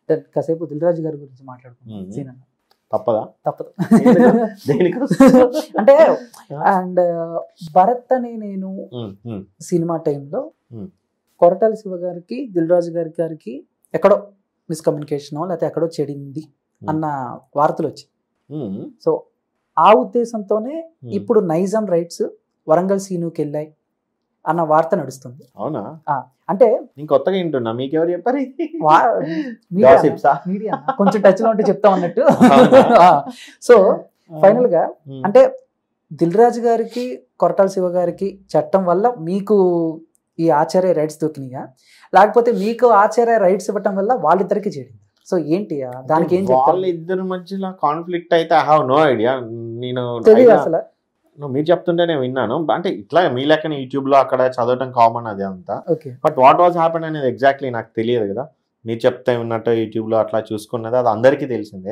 Then కాసేపు దిల్రాజు గారి గురించి మాట్లాడుకుందాం మ్మ్. సీన్ అన్న తప్పదా తప్పదు దేనికోసం? అంటే అండ్ భరత్ అని నేను ఉమ్, ఉమ్, సినిమా టైంలో Hmm. కొరటాల శివ గారికి దిల్రాజు గారి గారికి ఎక్కడో మిస్కమ్యూనికేషన్ లేకపోతే ఎక్కడో చెడింది అన్న వార్తలు వచ్చాయి ఉమ్, సో ఆ ఉద్దేశంతోనే ఉమ్. ఇప్పుడు నైజాం రైట్స్ వరంగల్ సీనుకి వెళ్ళాయి అన్న వార్త నడుస్తుంది అవునా అంటే నేను కొత్తగా వింటున్నా మీకెవరు చెప్పారు ఇది? వా- మీడియా Gossips ఆ? మీడియా కొంచెం టచ్ లో ఉంటే చెప్తాం అన్నట్టు అవునా? సో ఫైనల్ గా ఉమ్, అంటే దిల్ రాజు గారికి కొరటాల శివ గారికి చట్టం వల్ల మీకు ఈ ఆచార్య రైట్స్ దొరికినాయా లేకపోతే మీకు ఆచార్య రైట్స్ ఇవ్వటం వల్ల వాళ్ళిద్దరికి చేరింది సో ఏంటి ఆ దానికి ఏం చెప్తారు వాళ్ళిద్దరి మధ్యలో కాన్ఫ్లిక్ట్ అయితే ఐ హావ్ నో ఐడియా నేను తెలియదు అయినా- అసలు No, మీరు చెప్తుంటే నేను విన్నాను అంటే ఇట్లా మీ లెక్కన యూట్యూబ్ లో అక్కడ చదవటం కామన్ అదే అంతా okay but what was happen అనేది ఎగ్జాక్ట్లీ నాకు తెలియదు కదా మీరు చెప్తే విన్నట్టు యూట్యూబ్ లో అట్లా చూసుకున్నది అది అందరికీ తెలిసిందే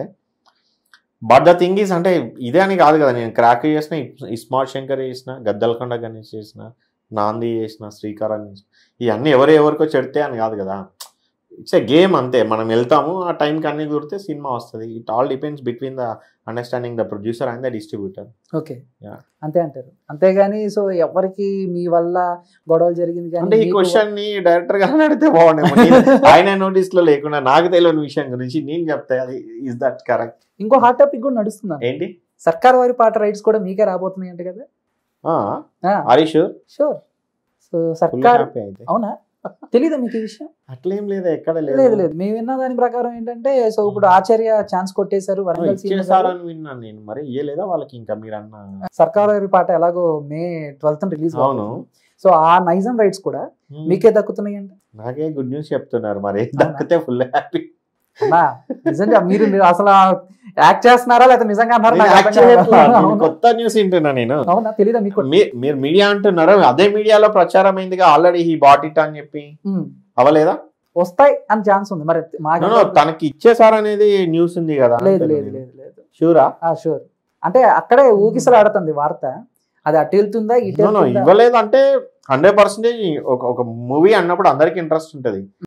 బట్ ద థింగ్ ఈస్ అంటే ఇదే అని కాదు కదా నేను క్రాక్ చేసిన ఇస్మార్ట్ శంకర్ చేసిన గద్దలకొండ గణేష్ చేసిన నాంది చేసిన శ్రీకారం చేసిన ఇవన్నీ ఎవరు ఎవరికో చెడితే అని కాదు కదా ఇట్స్ ఏ గేమ్ అంతే మనం వెళ్తాము ఆ టైంకి అన్ని కుడితే సినిమా వస్తుంది it all depends between the understanding the producer and the distributor okay Yeah. అంతే అంటారు అంతేగాని సో ఎవరికి మీ వల్ల గొడవలు జరిగింది కానీ అంటే ఈ మీకు- క్వశ్చన్ ని డైరెక్టర్ గా అడిగితే బాగుండేమో నేను- ఆయన నోటీస్ లో లేకుండా నాకు తెలియని విషయం గురించి నేను చెప్తే అది ఇస్ దట్ కరెక్ట్ ఇంకో హాట్ టాపిక్ కూడా నడుస్తుంది ఏంటి సర్కార్ వారి పాట రైట్స్ కూడా మీకే రాబోతున్నాయి అంట కదా Harish sure so full Sarkar happy అయితే అవునా తెలీదా మీకు ఈ విషయం అట్లేం లేదా ఎక్కడ లేదు లేదు లేదు మేము విన్న దాని ప్రకారం ఏంటంటే సో ఇప్పుడు ఆచార్య ఛాన్స్ కొట్టేశారు వరంగల్ సీఎం గారు. ఇచ్చేసారని విన్నాను నేను మరి ఇయ్యలేదా వాళ్ళకి ఇంకా మీరు అన్న సర్కార్ వారి పాట ఎలాగో మే ట్వెల్త్ రిలీజ్ అవును సో ఆ నైజాం రైట్స్ కూడా మీకే దక్కుతున్నాయి అంట నాకే గుడ్ న్యూస్ చెప్తున్నారు మరి దక్కితే ఫుల్ హ్యాపీ అన్నా, నిజంగా మీరు మీరు అసలు యాక్ట్ చేస్తున్నారా లేకపోతే నిజంగా అన్నారా నాకు అర్థం కాదు. అవునా? కొత్త న్యూస్ వింటున్నా నేను అవునా తెలీదా మీకు మీ- మీరు మీడియా అంటున్నారు అదే మీడియాలో ప్రచారం అయిందిగా ఆల్రెడీ ఈ బాట్ ఇట్ అని చెప్పి ఉమ్. అవలేదా వస్తాయి అని ఛాన్స్ ఉంది మరి మాకు No, no, తనకి ఇచ్చేసారనేది న్యూస్ ఉంది కదా లేదు లేదు లేదు లేదు షూరా ఆ షూర్ అంటే అక్కడే ఊగిసలాడుతుంది వార్త అది అటు వెళ్తుందా ఇటు నో నో వెళ్తుందా? ఇవ్వలేదు అంటే హండ్రెడ్ పర్సెంటేజ్ ఒక ఒక మూవీ అన్నప్పుడు అందరికి ఇంట్రెస్ట్ ఉంటది